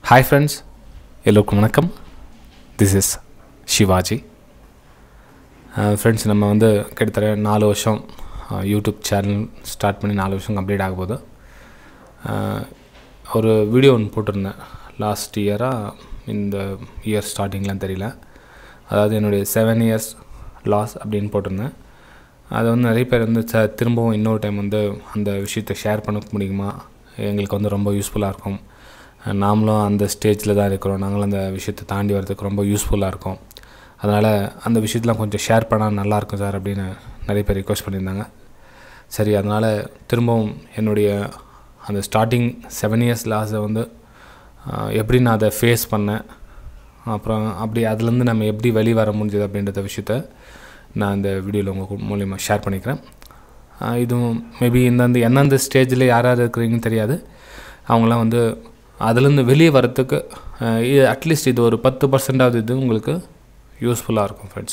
Hi friends எல்லோருக்கும் வணக்கம் this is Sivaji friends நம்ம வந்து கிட்டத்தட்ட நாலு வருஷம் அஹ், யூடியூப் சேனல் ஸ்டார்ட் பண்ணி நாலு வருஷம் கம்ப்ளீட் ஆக போகுது அஹ், ஒரு வீடியோ ஒன்று போட்டிருந்தேன் லாஸ்ட் இயராக இந்த இயர் ஸ்டார்டிங்லாம் தெரியல அதாவது என்னுடைய செவன் இயர்ஸ் லாஸ் அப்படின்னு போட்டிருந்தேன் அது வந்து நிறைய பேர் வந்து ச திரும்பவும் இன்னொரு டைம் வந்து அந்த விஷயத்தை ஷேர் பண்ண முடியுமா எங்களுக்கு வந்து ரொம்ப யூஸ்ஃபுல்லாக இருக்கும் நாமளும் அந்த ஸ்டேஜில் தான் இருக்கிறோம் நாங்களும் அந்த விஷயத்தை தாண்டி வரதுக்கு ரொம்ப யூஸ்ஃபுல்லாக இருக்கும் அதனால் அந்த விஷயத்தெலாம் கொஞ்சம் ஷேர் பண்ணால் நல்லாயிருக்கும் சார் அப்படின்னு நிறைய பேர் ரிக்வஸ்ட் பண்ணியிருந்தாங்க சரி அதனால் திரும்பவும் என்னுடைய அந்த ஸ்டார்டிங் செவன் இயர்ஸ் லாஸை வந்து ஆஹ், எப்படி நான் அதை ஃபேஸ் பண்ணேன் அப்புறம் அப்படி அதுலேருந்து நம்ம எப்படி வெளியே வர முடிஞ்சது அப்படின்றத விஷயத்த நான் இந்த வீடியோவில் உங்கள் மூலிமா ஷேர் பண்ணிக்கிறேன் ஆஹ், இதுவும் மேபி இந்தந்த எந்தெந்த ஸ்டேஜில் யார் யார் இருக்கிறீங்கன்னு தெரியாது அவங்களாம் வந்து அதுலேருந்து வெளியே வரத்துக்கு ஆஹ், இது அட்லீஸ்ட் இது ஒரு பத்து பர்சன்டாவது இது உங்களுக்கு யூஸ்ஃபுல்லாக இருக்கும் ஃப்ரெண்ட்ஸ்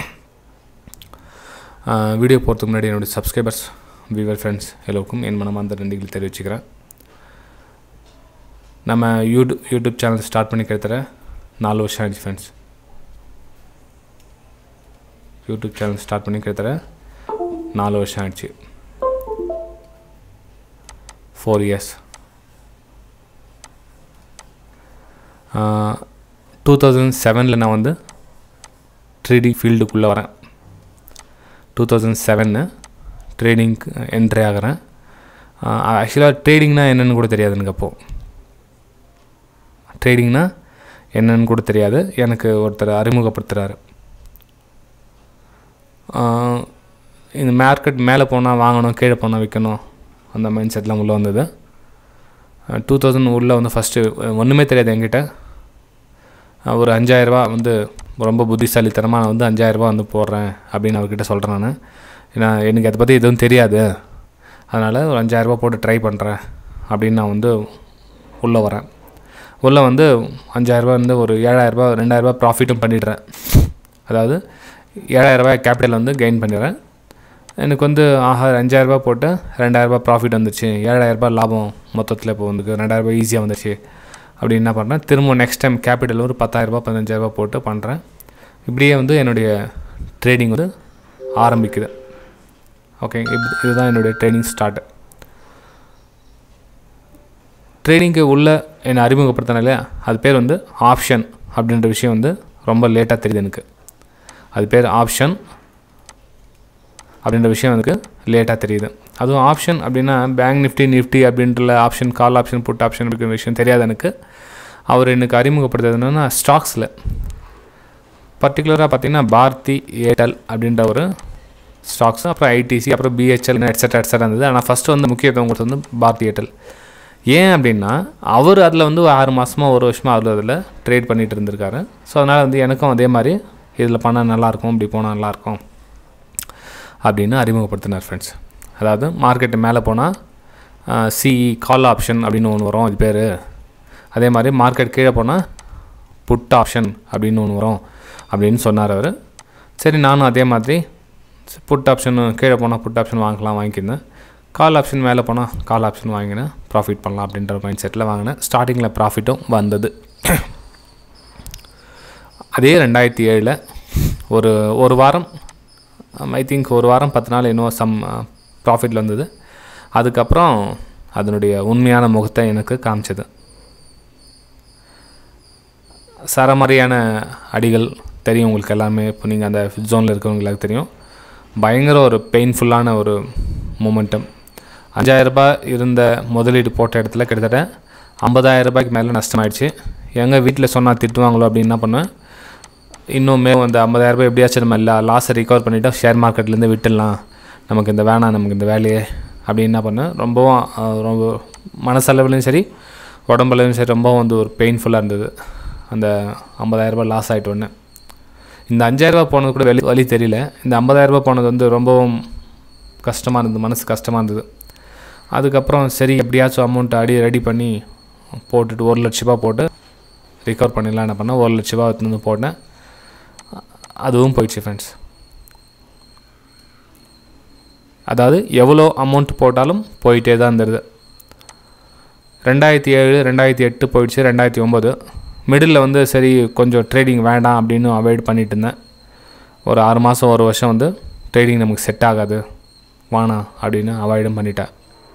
வீடியோ போகிறதுக்கு முன்னாடி என்னுடைய சப்ஸ்கிரைபர்ஸ் வியூவர் ஃப்ரெண்ட்ஸ் எல்லோருக்கும் என் மனமார்ந்த நன்றிகளை தெரிவிச்சுக்கிறேன் நம்ம யூடியூப் யூடியூப் சேனல் ஸ்டார்ட் பண்ணி கிட்டத்தட்ட நாலு வருஷம் ஆயிடுச்சு ஃப்ரெண்ட்ஸ் யூடியூப் சேனல் ஸ்டார்ட் பண்ணி கிட்டத்தட்ட நாலு வருஷம் ஆயிடுச்சு ஃபோர் இயர்ஸ் டூ தௌசண்ட் செவனில் நான் வந்து ட்ரேடிங் ஃபீல்டுக்குள்ளே வரேன் டூ தௌசண்ட் செவன்னு ட்ரேடிங்க்கு என்ட்ரி ஆகிறேன் ஆக்சுவலாக ட்ரேடிங்னா என்னென்னு கூட தெரியாது எனக்கு அப்போது ட்ரேடிங்னா என்னன்னு கூட தெரியாது எனக்கு ஒருத்தர் அறிமுகப்படுத்துகிறாரு ஆஹ் இந்த மார்க்கெட் மேலே போனால் வாங்கணும் கீழே போனால் விற்கணும் அந்த மைண்ட் செட்லாம் உள்ளே வந்தது டூ தௌசண்ட் உள்ளே வந்து ஃபஸ்ட்டு ஒன்றுமே தெரியாது என்கிட்ட ஆஹ் ஒரு அஞ்சாயிரரூபா வந்து ரொம்ப புத்திசாலித்தனமாக நான் வந்து அஞ்சாயிரரூபா வந்து போடுறேன் அப்படின்னு அவர்கிட்ட சொல்கிறேன் நான் ஏன்னா எனக்கு அதை பற்றி எதுவும் தெரியாது அதனால் ஒரு அஞ்சாயிரரூபா போட்டு ட்ரை பண்ணுறேன் அப்படின்னு நான் வந்து உள்ளே வரேன் உள்ளே வந்து அஞ்சாயிரரூபா வந்து ஒரு ஏழாயிரரூபா ரெண்டாயிரரூபா ப்ராஃபிட்டும் பண்ணிடுறேன் அதாவது ஏழாயிரரூபா கேபிட்டல் வந்து கெயின் பண்ணிடுறேன் எனக்கு வந்து ஆஹா அஞ்சாயிரரூபா போட்டு ரெண்டாயிரரூபா ப்ராஃபிட் வந்துச்சு ஏழாயிரரூபா லாபம் மொத்தத்தில் இப்போ வந்து ரெண்டாயிரரூபா ஈஸியாக வந்துச்சு அப்படி என்ன பண்ணுறேன் திரும்ப நெக்ஸ்ட் டைம் கேபிட்டல் ஒரு பத்தாயிரரூபா பதினஞ்சாயிரரூபா போட்டு பண்ணுறேன் இப்படியே வந்து என்னுடைய ட்ரேடிங் வந்து ஆரம்பிக்குது ஓகே இப்படி இதுதான் என்னுடைய ட்ரேடிங் ஸ்டார்ட் ட்ரேடிங்க்கு உள்ளே என்னை அறிமுகப்படுத்தினாலே அது பேர் வந்து ஆப்ஷன் அப்படின்ற விஷயம் வந்து ரொம்ப லேட்டாக தெரியுது எனக்கு அது பேர் ஆப்ஷன் அப்படின்ற விஷயம் எனக்கு லேட்டாக தெரியுது அதுவும் ஆப்ஷன் அப்படின்னா பேங்க் நிஃப்டி நிஃப்டி அப்படின்ற option call option put option அப்படிங்கிற விஷயம் தெரியாது எனக்கு அவர் எனக்கு அறிமுகப்படுத்துறது என்னென்னா ஸ்டாக்ஸில் பர்டிகுலராக பார்த்தீங்கன்னா பாரதி ஏர்டெல் அப்படின்ற ஒரு ஸ்டாக்ஸ் அப்புறம் ஐடிசி அப்புறம் பிஹெச்எல் எட்ஸெட்ரா எட்ஸெட்ரா இருந்தது ஆனால் ஃபஸ்ட்டு வந்து முக்கியத்துவம் கொடுத்தது வந்து பாரதி ஏர்டெல் ஏன் அப்படின்னா அவர் அதில் வந்து ஒரு ஆறு மாதமாக ஒரு வருஷமாக அவர் அதில் ட்ரேட் பண்ணிகிட்டு இருந்திருக்காரு ஸோ அதனால் வந்து எனக்கும் அதே மாதிரி இதில் பண்ணால் நல்லாயிருக்கும் இப்படி போனால் நல்லாயிருக்கும் அப்படின்னு அறிமுகப்படுத்தினார் ஃப்ரெண்ட்ஸ் அதாவது மார்க்கெட்டு மேலே போனால் சிஇ கால் ஆப்ஷன் அப்படின்னு ஒன்று வரும் அது பேர் அதே மாதிரி மார்க்கெட் கீழே போனால் புட் ஆப்ஷன் அப்படின்னு ஒன்று வரும் அப்படின்னு சொன்னார் அவர் சரி நானும் அதே மாதிரி புட் ஆப்ஷன் கீழே போனால் புட் ஆப்ஷன் வாங்கலாம் வாங்கிக்கிருந்தேன் கால் ஆப்ஷன் மேலே போனால் கால் ஆப்ஷன் வாங்கினேன் ப்ராஃபிட் பண்ணலாம் அப்படின்ற மைண்ட் செட்டில் வாங்கினேன் ஸ்டார்டிங்கில் ப்ராஃபிட்டும் வந்தது அதே ரெண்டாயிரத்தி ஏழில் ஒரு ஒரு வாரம் ஐ திங்க் ஒரு வாரம் பத்து நாள் இன்னும் சம் ப்ராஃபிட்டில் வந்தது அதுக்கப்புறம் அதனுடைய உண்மையான முகத்தை எனக்கு காமிச்சது சரமாரியான அடிகள் தெரியும் உங்களுக்கு எல்லாமே இப்போ நீங்கள் அந்த ஜோனில் இருக்கிறவங்களுக்கு தெரியும் பயங்கர ஒரு பெயின்ஃபுல்லான ஒரு மூமெண்டம் அஞ்சாயிரரூபா இருந்த முதலீடு போட்ட இடத்துல கிட்டத்தட்ட ஐம்பதாயிரம் ரூபாய்க்கு மேலே நஷ்டமாயிடுச்சு எங்கள் வீட்டில் சொன்னால் திட்டுவாங்களோ அப்படின்னு என்ன பண்ணேன் இன்னுமே அந்த ஐம்பதாயிரரூபா எப்படியாச்சும் நம்ம எல்லா லாஸை ரிகவர் பண்ணிவிட்டு ஷேர் மார்க்கெட்லேருந்து விட்டுடலாம் நமக்கு இந்த வேணாம் நமக்கு இந்த வேலையே அப்படின்னு என்ன பண்ணேன் ரொம்பவும் அஹ், ரொம்ப மனசளவுலையும் சரி உடம்புலையும் சரி ரொம்பவும் வந்து ஒரு பெயின்ஃபுல்லாக இருந்தது அந்த ஐம்பதாயிரரூபா லாஸ் ஆகிட்டு ஒன்று இந்த அஞ்சாயிரரூபா போனது கூட வெளி வழி தெரியல இந்த ஐம்பதாயிரரூபா போனது வந்து ரொம்பவும் கஷ்டமாக இருந்தது மனசு கஷ்டமாக இருந்தது அதுக்கப்புறம் சரி எப்படியாச்சும் அமௌண்ட் அடி ரெடி பண்ணி போட்டுட்டு ஒரு லட்ச ரூபா போட்டு ரிகவர் பண்ணிடலாம் என்ன பண்ணேன் ஒரு லட்ச ரூபா எடுத்துட்டு வந்து போட்டேன் அதுவும் போயிடுச்சு ஃப்ரெண்ட்ஸ் அதாவது எவ்வளோ அமௌண்ட் போட்டாலும் போயிட்டே தான் இருந்தது ரெண்டாயிரத்தி ஏழு ரெண்டாயிரத்தி எட்டு போயிடுச்சு ரெண்டாயிரத்தி ஒம்பது மிடில் வந்து சரி கொஞ்சம் ட்ரேடிங் வேண்டாம் அப்படின்னு அவாய்ட் பண்ணிட்டு இருந்தேன் ஒரு ஆறு மாதம் ஒரு வருஷம் வந்து ட்ரேடிங் நமக்கு செட் ஆகாது வேணாம் அப்படின்னு அவாய்டும் பண்ணிட்டேன்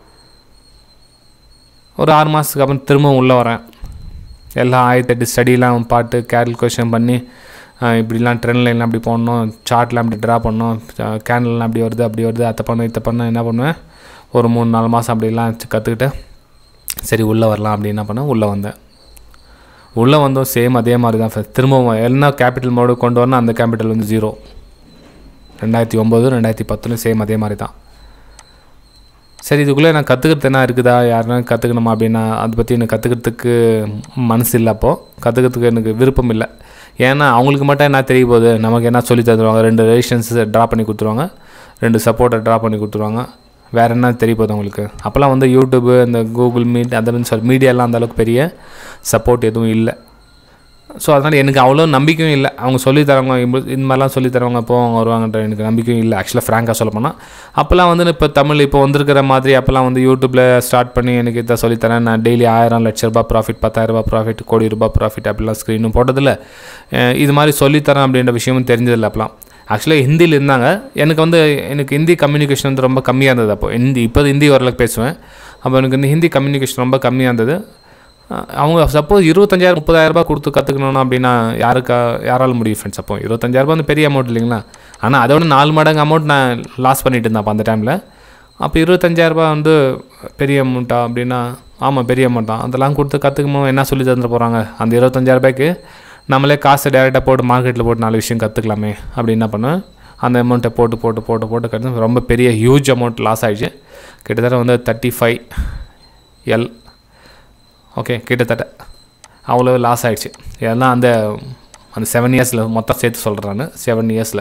ஒரு ஆறு மாதத்துக்கு அப்புறம் திரும்பவும் உள்ளே வரேன் எல்லாம் ஆயிரத்தி எட்டு ஸ்டடிலாம் பாட்டு கேல்குலேஷன் பண்ணி ஆஹ் இப்படிலாம் ட்ரெண்ட் லைன்லாம் அப்படி போடணும் சார்ட்லாம் அப்படி ட்ரா பண்ணணும் கேண்டல்லாம் அப்படி வருது அப்படி வருது அதை பண்ண இதை பண்ண என்ன பண்ணுவேன் ஒரு மூணு நாலு மாதம் அப்படிலாம் கற்றுக்கிட்டு சரி உள்ளே வரலாம் அப்படி என்ன பண்ணேன் உள்ளே வந்தேன் உள்ளே வந்தோம் சேம் அதே மாதிரி தான் first. திரும்பவும் என்ன கேபிட்டல் மோடு கொண்டு வரணும் அந்த கேபிட்டல் வந்து ஜீரோ ரெண்டாயிரத்தி ஒம்பது ரெண்டாயிரத்தி பத்துலையும் சேம் அதே மாதிரி தான் சரி இதுக்குள்ளே நான் கற்றுக்கிறது என்ன இருக்குதா யாருன்னா கற்றுக்கணுமா அப்படின்னா அதை பற்றி எனக்கு கற்றுக்கிறதுக்கு மனசு இல்லை அப்போது கற்றுக்கிறதுக்கு எனக்கு விருப்பம் இல்லை ஏன்னா அவங்களுக்கு மட்டும் என்ன தெரிய போகுது நமக்கு என்ன சொல்லி தந்துடுவாங்க ரெண்டு ரெஜிஸ்டன்ஸ் ட்ரா பண்ணி கொடுத்துருவாங்க ரெண்டு சப்போர்ட்டை ட்ரா பண்ணி கொடுத்துருவாங்க வேறு என்ன தெரிய போகுது அவங்களுக்கு அப்போல்லாம் வந்து யூடியூப்பு இந்த கூகுள் மீட் அந்த மாதிரி சொல் மீடியாலாம் அந்தளவுக்கு பெரிய சப்போர்ட் எதுவும் இல்லை ஸோ அதனால் எனக்கு அவ்வளோ நம்பிக்கையும் இல்லை அவங்க சொல்லி தரவங்க இப்ப இந்த மாதிரிலாம் சொல்லி தரவங்க போவாங்க வருவாங்கன்ற எனக்கு நம்பிக்கையும் இல்லை ஆக்சுவலாக ஃப்ராங்காக சொல்ல போனால் அப்போல்லாம் வந்து இப்போ தமிழ் இப்போ வந்திருக்கிற மாதிரி அப்போல்லாம் வந்து யூடியூப்பில் ஸ்டார்ட் பண்ணி எனக்கு இதை சொல்லித்தரேன் நான் டெய்லி ஆயிரம் லட்ச ரூபாய் ப்ராஃபிட் பத்தாயிரம் ரூபாய் ப்ராஃபிட் கோடி ரூபாய் ப்ராஃபிட் அப்படிலாம் ஸ்க்ரீனும் போட்டதில்ல அஹ் இது மாதிரி சொல்லித்தரேன் அப்படின்ற விஷயமும் தெரிஞ்சதில்லை அப்போலாம் ஆக்சுவலாக ஹிந்தியில் இருந்தாங்க எனக்கு வந்து எனக்கு ஹிந்தி கம்யூனிகேஷன் வந்து ரொம்ப கம்மியாக இருந்தது அப்போ ஹிந்தி இப்போ ஹிந்தி ஓரளவுக்கு பேசுவேன் அப்போ எனக்கு இந்த ஹிந்தி கம்யூனிகேஷன் ரொம்ப கம்மியாக இருந்தது அஹ் அவங்க சப்போஸ் இருபத்தஞ்சாயிரம் முப்பதாயிரம் ரூபாய் கொடுத்து கற்றுக்கணும் அப்படின்னா யாருக்கா யாரால முடியும் ஃப்ரெண்ட்ஸ் அப்போ இருபத்தஞ்சாயிரம் ரூபாய் வந்து பெரிய அமௌண்ட் இல்லைங்களா ஆனால் அதை விட நாலு மடங்கு அமௌண்ட் நான் லாஸ் பண்ணிட்டு இருந்தேன் அப்போ அந்த டைமில் அப்போ இருபத்தஞ்சாயிரம் ரூபாய் வந்து பெரிய அமௌண்ட்டா அப்படின்னா ஆமாம் பெரிய அமௌண்ட் தான் அதெல்லாம் கொடுத்து கற்றுக்கணும் என்ன சொல்லி தந்துட போகிறாங்க அந்த இருபத்தஞ்சாயிரம் ரூபாய்க்கு நம்மளே காசை டேரெக்டாக போட்டு மார்க்கெட்டில் போட்டு நாலு விஷயம் கற்றுக்கலாமே அப்படின்னு என்ன பண்ணேன் அந்த அமௌண்ட்டை போட்டு போட்டு போட்டு போட்டு கட்டு ரொம்ப பெரிய ஹியூஜ் அமௌண்ட் லாஸ் ஆயிடுச்சு கிட்டத்தட்ட வந்து தேர்ட்டி ஃபைவ் எல் ஓகே கிட்டத்தட்ட அவ்வளோ லாஸ் ஆயிடுச்சு எல்லாம் அந்த அந்த செவன் இயர்ஸில் மொத்தம் சேர்த்து சொல்கிறேன் நான் செவன் இயர்ஸில்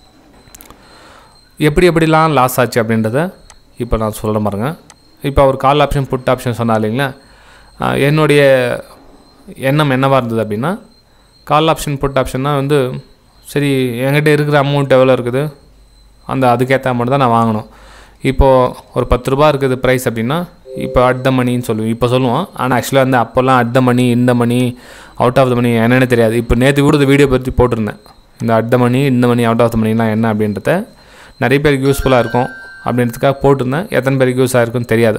எப்படி எப்படிலாம் லாஸ் ஆச்சு அப்படின்றத இப்போ நான் சொல்ல பாருங்க இப்போ அவர் கால் ஆப்ஷன் புட் ஆப்ஷன் சொன்னா இல்லைங்களா ஆஹ் என்னுடைய எண்ணம் என்னவாக இருந்தது அப்படின்னா கால் ஆப்ஷன் புட் ஆப்ஷன்னா வந்து சரி என்கிட்ட இருக்கிற அமௌண்ட் எவ்வளோ இருக்குது அந்த அதுக்கேற்ற அமௌண்ட் தான் நான் வாங்கணும் இப்போது ஒரு பத்து ரூபா இருக்குது ப்ரைஸ் அப்படின்னா இப்போ அட் த மணின்னு சொல்லுவோம் இப்போ சொல்லுவோம் ஆனால் ஆக்சுவலாக வந்து அப்போல்லாம் அட் த மணி இந்த மணி அவுட் ஆஃப் த மணி என்னென்னு தெரியாது இப்போ நேற்று கூட இந்த வீடியோ பற்றி போட்டிருந்தேன் இந்த அட் த மணி இந்த மணி அவுட் ஆஃப் த மணிலாம் என்ன அப்படின்றத நிறைய பேருக்கு யூஸ்ஃபுல்லாக இருக்கும் அப்படின்றதுக்காக போட்டிருந்தேன் எத்தனை பேருக்கு யூஸ் ஆகிருக்குன்னு தெரியாது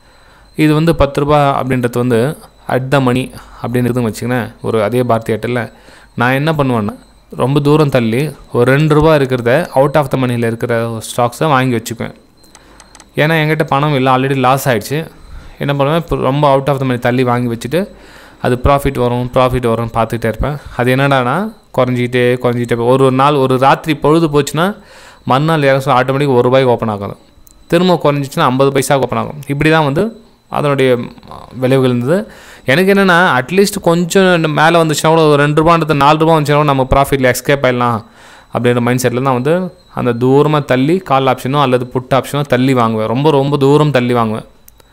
இது வந்து பத்து ரூபா அப்படின்றது வந்து அட் த மணி அப்படின்றதும் வச்சுக்கினேன் ஒரு அதே பாரதி ஏர்டெல்லில் நான் என்ன பண்ணுவேன்னா ரொம்ப தூரம் தள்ளி ஒரு ரெண்டு ரூபா இருக்கிறத அவுட் ஆஃப் த மணியில் இருக்கிற ஸ்டாக்ஸை வாங்கி வச்சுக்குவேன் ஏன்னா என்கிட்ட பணம் இல்லை ஆல்ரெடி லாஸ் ஆயிடுச்சு என்ன பண்ணுவேன் இப்போ ரொம்ப அவுட் ஆஃப் த மணி தள்ளி வாங்கி வச்சுட்டு அது ப்ராஃபிட் வரும் ப்ராஃபிட் வரும்னு பார்த்துக்கிட்டே இருப்பேன் அது என்னடானா குறைஞ்சிக்கிட்டே குறைஞ்சிக்கிட்டே போ- ஒரு ஒரு நாள் ஒரு ராத்திரி பொழுது போச்சுன்னா மறுநாள் இறங்க ஆட்டோமேட்டிக் ஒரு ரூபாய்க்கு ஓப்பன் ஆகும் திரும்ப குறைஞ்சிச்சுன்னா ஐம்பது பைசாவுக்கு ஓப்பன் ஆகும் இப்படி தான் வந்து அதனுடைய அஹ், விளைவுகள் இருந்தது எனக்கு என்னென்னா அட்லீஸ்ட் கொஞ்சம் மேலே வந்துச்சுன்னா கூட ஒரு ரெண்டு ரூபான்றது நாலு ரூபா வந்துச்சுன்னா கூட நம்ம ப்ராஃபிட்டில் எஸ்கேப் ஆயிடலாம் அப்படின்ற மைண்ட் செட்டில் தான் வந்து அந்த தூரமாக தள்ளி கால் ஆப்ஷனோ அல்லது புட் ஆப்ஷனோ தள்ளி வாங்குவேன் ரொம்ப ரொம்ப தூரம் தள்ளி வாங்குவேன்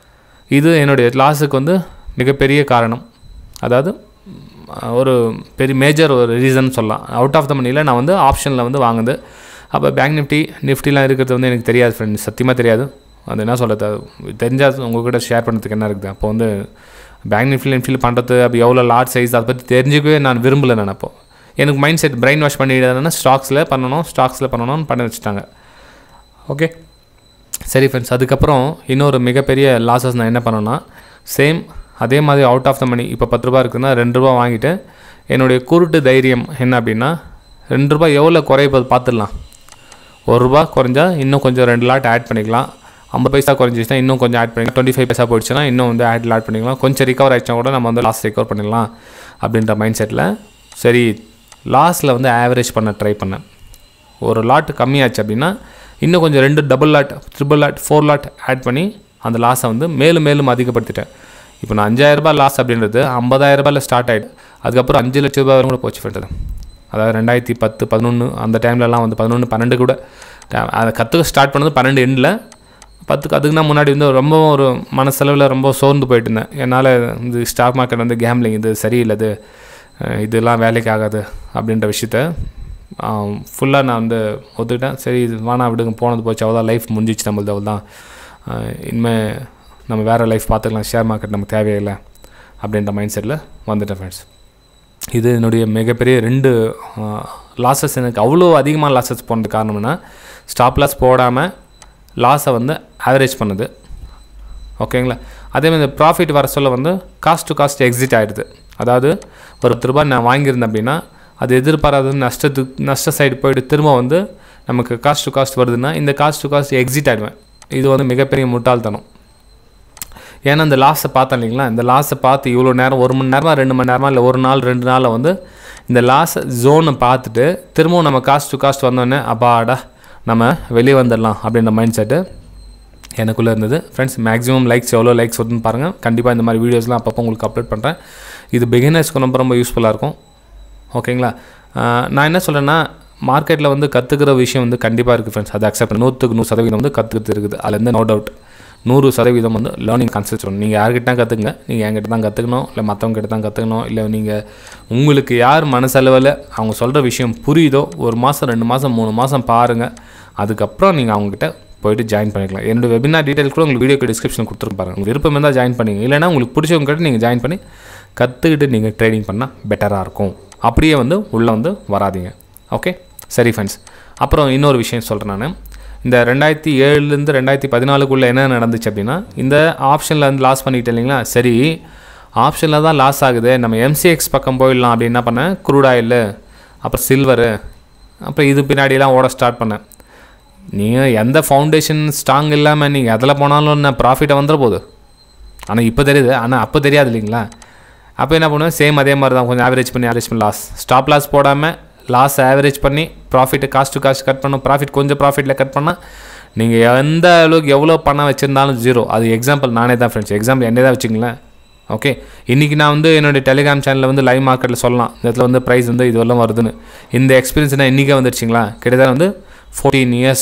இது என்னுடைய லாஸுக்கு வந்து மிகப்பெரிய காரணம் அதாவது ம், ஒரு பெரிய மேஜர் ஒரு ரீசன் சொல்லலாம் அவுட் ஆஃப் த மணியில் நான் வந்து ஆப்ஷனில் வந்து வாங்குது அப்போ பேங்க் நிஃப்டி நிஃப்டிலாம் இருக்கிறது வந்து எனக்கு தெரியாது ஃப்ரெண்ட்ஸ் சத்தியமாக தெரியாது அது என்ன சொல்கிறது அது தெரிஞ்சால் உங்ககிட்ட ஷேர் பண்ணுறதுக்கு என்ன இருக்குது அப்போ வந்து பேங்க் நிஃப்டியில் நிஃப்டியில் பண்ணுறது அப்போ எவ்வளோ லார்ஜ் சைஸ் அதை பற்றி தெரிஞ்சுக்கவே நான் விரும்பலை நான் அப்போ எனக்கு மைண்ட் செட் பிரெயின் வாஷ் பண்ணிடுறதுனா ஸ்டாக்ஸில் பண்ணணும் ஸ்டாக்ஸில் பண்ணணும்னு பண்ண வச்சுட்டாங்க ஓகே சரி ஃப்ரெண்ட்ஸ் அதுக்கப்புறம் இன்னொரு மிகப்பெரிய லாஸஸ் நான் என்ன பண்ணேன்னா சேம் அதே மாதிரி அவுட் ஆஃப் த மணி இப்போ பத்து ரூபா இருக்குன்னா ரெண்டு ரூபா வாங்கிட்டு என்னுடைய குருட்டு தைரியம் என்ன அப்படின்னா ரெண்டு ரூபா எவ்வளோ குறைப்பது பார்த்துடலாம் ஒரு ரூபா குறைஞ்சா இன்னும் கொஞ்சம் ரெண்டு லாட் ஆட் பண்ணிக்கலாம் ஐம்பது பைசா குறைஞ்சிச்சுன்னா இன்னும் கொஞ்சம் ஆட் பண்ணிக்கலாம் டுவெண்ட்டி ஃபைவ் பைசா போயிடுச்சுன்னா இன்னும் வந்து ஆட் ஆட் பண்ணிக்கலாம் கொஞ்சம் ரிகவர் ஆயிடுச்சா கூட நம்ம வந்து லாஸ் ரிகவர் பண்ணிடலாம் அப்படின்ற மைண்ட் செட்டில் சரி லாஸில் வந்து ஆவரேஜ் பண்ண ட்ரை பண்ணேன் ஒரு லாட் கம்மியாச்சு அப்படின்னா இன்னும் கொஞ்சம் ரெண்டு double lot triple lot four lot add பண்ணி அந்த லாஸை வந்து மேலும் மேலும் அதிகப்படுத்திட்டேன் இப்போ நான் அஞ்சாயிரம் ரூபாய் லாஸ் அப்படின்றது ஐம்பதாயிரம் ரூபாயில் ஸ்டார்ட் ஆகிடு அதுக்கப்புறம் அஞ்சு லட்ச ரூபாய் வரை கூட போச்சு ஃப்ரெண்ட் அதாவது ரெண்டாயிரத்தி பத்து பதினொன்று அந்த டைம்லலாம் வந்து பதினொன்று பன்னெண்டு கூட ட- அதை கற்றுக்க ஸ்டார்ட் பண்ணது பன்னெண்டு எண்டில் பத்துக்கு அதுக்கு நான் முன்னாடி வந்து ரொம்ப ஒரு மனசளவில் ரொம்ப சோர்ந்து போயிட்டு இருந்தேன் என்னால் இந்த ஸ்டாக் மார்க்கெட் வந்து கேம்லிங் இது சரியில்லை இது அஹ் இதெல்லாம் வேலைக்கு ஆகாது அப்படின்ற விஷயத்த ஃபுல்லாக நான் வந்து ஒத்துக்கிட்டேன் சரி இது வேணாம் விடுங்க போனது போச்சு அவ்வளோதான் லைஃப் முடிஞ்சிச்சு நம்மளது அவ்வளோதான் இனிமேல் நம்ம வேறு லைஃப் பார்த்துக்கலாம் ஷேர் மார்க்கெட் நமக்கு தேவையில்லை அப்படின்ற மைண்ட் செட்டில் வந்துட்டேன் ஃப்ரெண்ட்ஸ் இது என்னுடைய மிகப்பெரிய ரெண்டு லாஸஸ் எனக்கு அவ்வளோ அதிகமாக லாஸஸ் போனது காரணம்னா ஸ்டாப் லாஸ் போடாமல் லாஸை வந்து ஆவரேஜ் பண்ணுது ஓகேங்களா அதே மாதிரி ப்ராஃபிட் வர சொல்ல வந்து காஸ்ட் டு காஸ்ட் எக்ஸிட் ஆகிடுது அதாவது ஒரு பத்து ரூபாய் நான் வாங்கியிருந்தேன் அப்படின்னா அது எதிர்பாராத நஷ்டத்துக்கு நஷ்ட சைடு போயிட்டு திரும்ப வந்து நமக்கு காஸ்ட் டு காஸ்ட் வருதுன்னா இந்த காஸ்ட் டு காஸ்ட் எக்ஸிட் ஆகிடுவேன் இது வந்து மிகப்பெரிய முட்டாள்தனம் ஏன்னா இந்த லாஸை பார்த்தேன் இல்லைங்களா இந்த லாஸை பார்த்து இவ்வளோ நேரம் ஒரு மணி நேரமா ரெண்டு மணி நேரமா இல்லை ஒரு நாள் ரெண்டு நாளில் வந்து இந்த லாஸ் ஜோனை பார்த்துட்டு திரும்பவும் நம்ம காஸ்ட் டு காஸ்ட் வந்தோடனே அப்பாடா நம்ம வெளியே வந்துடலாம் அப்படின்ற மைண்ட் செட்டு எனக்குள்ளே இருந்தது ஃப்ரெண்ட்ஸ் மேக்ஸிமம் லைக்ஸ் எவ்வளோ லைக்ஸ் வருதுன்னு பாருங்கள் கண்டிப்பாக இந்த மாதிரி வீடியோஸ்லாம் அப்பப்போ உங்களுக்கு அப்லோட் பண்ணுறேன் இது பிகினர்ஸ்க்கு ரொம்ப ரொம்ப யூஸ்ஃபுல்லாக இருக்கும் ஓகேங்களா ஆஹ் நான் என்ன சொல்கிறேன்னா மார்க்கெட்டில் வந்து கற்றுக்கிற விஷயம் வந்து கண்டிப்பாக இருக்குது ஃப்ரெண்ட்ஸ் அது அக்செப்ட் நூற்றுக்கு நூறு சதவீதம் வந்து கற்றுக்கிட்டு இருக்குது அதில் வந்து நோ டவுட் நூறு சதவீதம் வந்து லேர்னிங் கான்செப்ட் நீங்கள் யார்கிட்ட தான் கற்றுக்குங்க நீங்கள் என்கிட்ட தான் கற்றுக்கணும் இல்லை மற்றவங்க கிட்ட தான் கற்றுக்கணும் இல்லை நீங்கள் உங்களுக்கு யார் மனசளவில் அவங்க சொல்கிற விஷயம் புரியுதோ ஒரு மாதம் ரெண்டு மாதம் மூணு மாதம் பாருங்கள் அதுக்கப்புறம் நீங்கள் அவங்ககிட்ட போயிட்டு ஜாயின் பண்ணிக்கலாம் என்னோட வெபினார் டீட்டெயில் கூட உங்களுக்கு வீடியோக்கு டிஸ்கிரிப்ஷன் கொடுத்துருப்பாங்க பாருங்க உங்களுக்கு விருப்பம் இருந்தால் ஜாயின் பண்ணிங்க இல்லைனா உங்களுக்கு பிடிச்சவங்க கிட்ட நீங்கள் ஜாயின் பண்ணி கற்றுக்கிட்டு நீங்கள் ட்ரேடிங் பண்ணால் பெட்டராக இருக்கும் அப்படியே வந்து உள்ளே வந்து வராதீங்க ஓகே சரி ஃப்ரெண்ட்ஸ் அப்புறம் இன்னொரு விஷயம் சொல்கிறேன் நான் இந்த ரெண்டாயிரத்தி ஏழுலேருந்து ரெண்டாயிரத்தி பதினாலுக்குள்ளே என்ன நடந்துச்சு அப்படின்னா இந்த ஆப்ஷனில் வந்து லாஸ் பண்ணிக்கிட்டேன் இல்லைங்களா சரி ஆப்ஷனில் தான் லாஸ் ஆகுது நம்ம எம்சிஎக்ஸ் பக்கம் போயிடலாம் அப்படின்னு என்ன பண்ணேன் க்ரூட் ஆயில் அப்புறம் சில்வரு அப்புறம் இது பின்னாடிலாம் ஓட ஸ்டார்ட் பண்ணேன் நீங்கள் எந்த ஃபவுண்டேஷன் ஸ்ட்ராங் இல்லாமல் நீங்கள் எதில் போனாலும் என்ன ப்ராஃபிட்டை வந்துட போகுது ஆனால் இப்போ தெரியுது ஆனால் அப்போ தெரியாது இல்லைங்களா அப்போ என்ன பண்ணுவேன் சேம் அதே மாதிரி தான் கொஞ்சம் ஆவரேஜ் பண்ணி ஆவரேஜ் பண்ணி லாஸ் ஸ்டாப் லாஸ் போடாமல் லாஸ் ஆவரேஜ் பண்ணி profit cost to cost cut பண்ணும் ப்ராஃபிட் கொஞ்சம் ப்ராஃபிட்டில் கட் பண்ணால் நீங்கள் எந்த அளவுக்கு எவ்வளோ பணம் வச்சுருந்தாலும் ஜீரோ அது எக்ஸாம்பிள் நானே தான் ஃப்ரெண்ட்ஸ் எக்ஸாம்பிள் என்னே தான் வச்சுங்களேன் ஓகே இன்றைக்கி நான் வந்து என்னுடைய டெலிகிராம் சேனலில் வந்து லைவ் மார்க்கெட்டில் சொல்லலாம் இந்த இடத்துல வந்து ப்ரைஸ் வந்து இது வரலாம் வருதுன்னு இந்த எக்ஸ்பீரியன்ஸ் நான் இன்றைக்கே வந்துருச்சுங்களா கிட்டத்தட்ட வந்து ஃபோர்டீன் இயர்ஸ்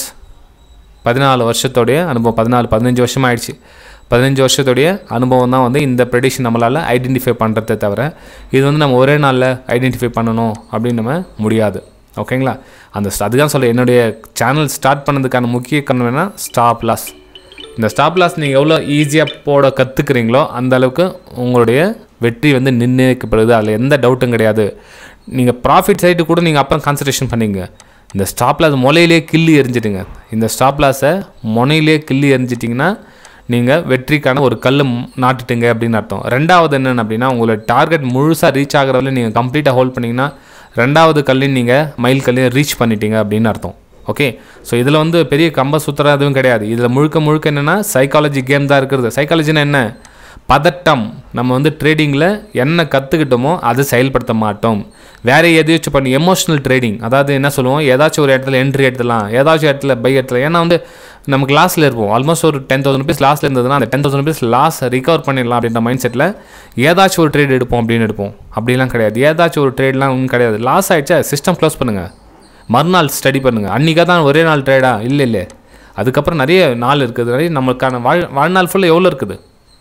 பதினாலு வருஷத்தோடைய அனுபவம் பதினாலு பதினஞ்சு வருஷம் ஆயிடுச்சு பதினஞ்சு வருஷத்துடைய அனுபவம் தான் வந்து இந்த ப்ரெடிஷன் நம்மளால் ஐடென்டிஃபை பண்ணுறதை தவிர இது வந்து நம்ம ஒரே நாளில் ஐடென்டிஃபை பண்ணணும் அப்படின்னு நம்ம முடியாது ஓகேங்களா அந்த st- அதுதான் சொல்ல என்னுடைய சேனல் ஸ்டார்ட் பண்ணதுக்கான முக்கிய காரணம் என்ன ஸ்டாப் லாஸ் இந்த ஸ்டாப் லாஸ் நீங்கள் எவ்வளோ ஈஸியாக போட கற்றுக்குறீங்களோ அந்த அளவுக்கு உங்களுடைய வெற்றி வந்து நிர்ணயிக்கப்படுது அதில் எந்த டவுட்டும் கிடையாது நீங்கள் ப்ராஃபிட் சைடு கூட நீங்கள் அப்புறம் கான்சன்ட்ரேஷன் பண்ணீங்க இந்த ஸ்டாப் லாஸ் முளையிலே கிள்ளி எரிஞ்சிடுங்க இந்த ஸ்டாப் லாஸை முனையிலே கிள்ளி எரிஞ்சிட்டிங்கன்னா நீங்கள் வெற்றிக்கான ஒரு கல் நாட்டுட்டுங்க அப்படின்னு அர்த்தம் ரெண்டாவது என்னென்னு அப்படின்னா உங்களோட டார்கெட் முழுசாக ரீச் ஆகிறவரை நீங்கள் கம்ப்ளீட்டாக ஹோல்ட் பண்ணிங்கன்னா ரெண்டாவது கல்லையும் நீங்கள் மைல் கல்லையும் ரீச் பண்ணிட்டீங்க அப்படின்னு அர்த்தம் ஓகே ஸோ இதில் வந்து பெரிய கம்ப சுத்துற எதுவும் கிடையாது இதில் முழுக்க முழுக்க என்னென்னா சைக்காலஜி கேம் தான் இருக்கிறது சைக்காலஜினா என்ன பதட்டம் நம்ம வந்து ட்ரேடிங்கில் என்ன கற்றுக்கிட்டோமோ அதை செயல்படுத்த மாட்டோம் வேறு எதையாச்சும் பண்ணி எமோஷனல் ட்ரேடிங் அதாவது என்ன சொல்லுவோம் ஏதாச்சும் ஒரு இடத்துல என்ட்ரி எடுத்துலாம் ஏதாச்சும் இடத்துல பை எடுத்துலாம் ஏன்னா வந்து நமக்கு லாஸில் இருப்போம் ஆல்மோஸ்ட் ஒரு டென் தௌசண்ட் ருபீஸ் லாஸில் இருந்ததுன்னா அந்த ten thousand rupees loss recover பண்ணிடலாம் அப்படின்ற மைண்ட் செட்டில் ஏதாச்சும் ஒரு ட்ரேட் எடுப்போம் அப்படின்னு எடுப்போம் அப்படிலாம் கிடையாது ஏதாச்சும் ஒரு ட்ரேட்லாம் ஒன்றும் கிடையாது லாஸ் ஆயிடுச்சா சிஸ்டம் க்ளோஸ் பண்ணுங்கள் மறுநாள் ஸ்டடி பண்ணுங்கள் அன்றைக்கா தான் ஒரே நாள் ட்ரேடா இல்லை இல்லை அதுக்கப்புறம் நிறைய நாள் இருக்குது நிறைய நம்மளுக்கான வாழ் வாழ்நாள் ஃபுல்லாக எவ்வளோ இருக்குது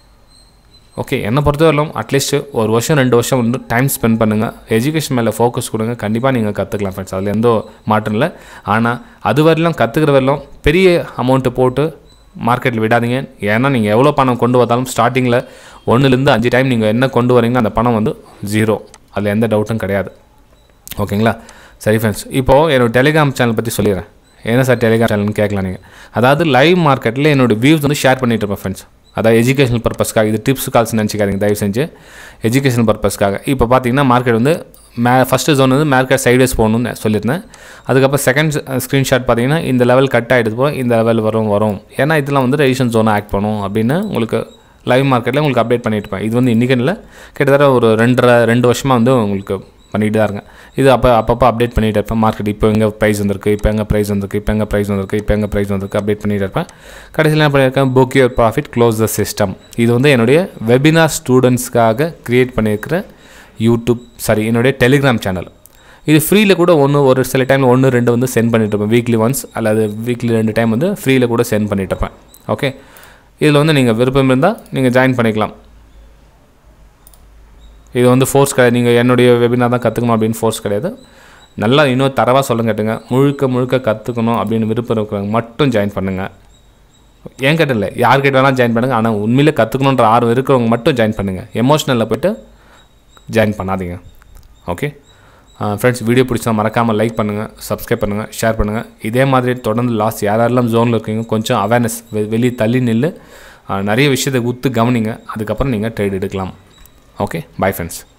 ஓகே என்னை பொறுத்தவரையிலும் அட்லீஸ்ட் ஒரு வருஷம் ரெண்டு வருஷம் வந்து டைம் ஸ்பெண்ட் பண்ணுங்கள் எஜுகேஷன் மேலே ஃபோக்கஸ் கொடுங்க கண்டிப்பாக நீங்கள் கற்றுக்கலாம் ஃப்ரெண்ட்ஸ் அதில் எந்த மாற்றம் இல்லை ஆனால் அது வரையிலும் கற்றுக்கிற வரையிலும் பெரிய அமௌண்ட்டு போட்டு மார்க்கெட்டில் விடாதீங்க ஏன்னா நீங்கள் எவ்வளோ பணம் கொண்டு வந்தாலும் ஸ்டார்டிங்கில் ஒன்றுலேருந்து அஞ்சு டைம் நீங்கள் என்ன கொண்டு வரீங்க அந்த பணம் வந்து ஜீரோ அதில் எந்த டவுட்டும் கிடையாது ஓகேங்களா சரி ஃப்ரெண்ட்ஸ் இப்போது என்னோட டெலிகிராம் சேனல் பற்றி சொல்லிடுறேன் என்ன சார் டெலிகிராம் சேனல்னு கேட்கலாம் நீங்கள் அதாவது லைவ் மார்க்கெட்டில் என்னோடய வியூஸ் வந்து ஷேர் பண்ணிட்டு இருப்பேன் ஃப்ரெண்ட்ஸ் அதாவது எஜுகேஷனல் பர்பஸ்க்காக இது டிப்ஸ் கால்ஸ் நினச்சிக்காதீங்க தயவு செஞ்சு எஜுகேஷனல் பர்பஸ்க்காக இப்போ பார்த்தீங்கன்னா மார்க்கெட் வந்து மே ஃபஸ்ட்டு ஜோன் வந்து மார்க்கெட் சைட்வேஸ் போகணும்னு சொல்லியிருந்தேன் அதுக்கப்புறம் செகண்ட் ஸ்க்ரீன்ஷாட் பார்த்தீங்கன்னா இந்த லெவல் கட் ஆகிடுது போல் இந்த லெவல் வரும் வரும் ஏன்னா இதெல்லாம் வந்து ரெஜிஷன் ஜோனாக ஆக்ட் பண்ணும் அப்படின்னு உங்களுக்கு லைவ் மார்க்கெட்டில் உங்களுக்கு அப்டேட் பண்ணிட்டு இருப்பேன் இது வந்து இன்றைக்கி இல்லை கிட்டத்தட்ட ஒரு ரெண்டரை ரெண்டு வருஷமாக வந்து உங்களுக்கு பண்ணிட்டு தான் இருக்கேன் இது அப்போ அப்பப்போ அப்டேட் பண்ணிகிட்டே இருப்பேன் மார்க்கெட் இப்போ எங்கே ப்ரைஸ் வந்திருக்கு இப்போ எங்கே ப்ரைஸ் வந்திருக்கு இப்போ எங்கே ப்ரைஸ் வந்திருக்கு இப்போ எங்கே ப்ரைஸ் வந்திருக்கு அப்டேட் பண்ணிகிட்டே இருப்பேன் கடைசியில் என்ன பண்ணியிருக்கேன் book your profit close the system இது வந்து என்னுடைய வெபினார் ஸ்டூடெண்ட்ஸ்க்காக க்ரியேட் பண்ணியிருக்கிற யூடியூப் சாரி என்னுடைய டெலிகிராம் சேனல் இது ஃப்ரீயில் கூட ஒன்று ஒரு சில டைமில் ஒன்று ரெண்டு வந்து சென்ட் பண்ணிட்டு இருப்பேன் வீக்லி ஒன்ஸ் அல்லது வீக்லி ரெண்டு டைம் வந்து ஃப்ரீயில் கூட சென்ட் பண்ணிட்டு இருப்பேன் ஓகே இதில் வந்து நீங்கள் விருப்பம் இருந்தால் நீங்கள் ஜாயின் பண்ணிக்கலாம் இது வந்து ஃபோர்ஸ் கிடையாது நீங்கள் என்னுடைய வெபினார் தான் கற்றுக்கணும் அப்படின்னு ஃபோர்ஸ் கிடையாது நல்லா இன்னும் தரவாக சொல்லுங்க கேட்டுங்க முழுக்க முழுக்க கற்றுக்கணும் அப்படின்னு விருப்பம் இருக்கிறவங்க மட்டும் ஜாயின் பண்ணுங்கள் ஏன் கேட்ட இல்லை யார் கிட்ட வேணால் ஜாயின் பண்ணுங்கள் ஆனால் உண்மையிலே கற்றுக்கணுன்ற ஆர்வம் இருக்கிறவங்க மட்டும் ஜாயின் பண்ணுங்கள் எமோஷ்னலில் போய்ட்டு ஜாயின் பண்ணாதீங்க ஓகே ஃப்ரெண்ட்ஸ் வீடியோ பிடிச்சா மறக்காமல் லைக் பண்ணுங்கள் சப்ஸ்கிரைப் பண்ணுங்கள் ஷேர் பண்ணுங்கள் இதே மாதிரி தொடர்ந்து லாஸ்ட் யாரெல்லாம் ஜோனில் இருக்கீங்க கொஞ்சம் அவேர்னஸ் வெளியே தள்ளி நில்லு ஆஹ் நிறைய விஷயத்தை உத்து கவனிங்க அதுக்கப்புறம் நீங்கள் ட்ரேட் எடுக்கலாம் ஓகே பை ஃப்ரெண்ட்ஸ்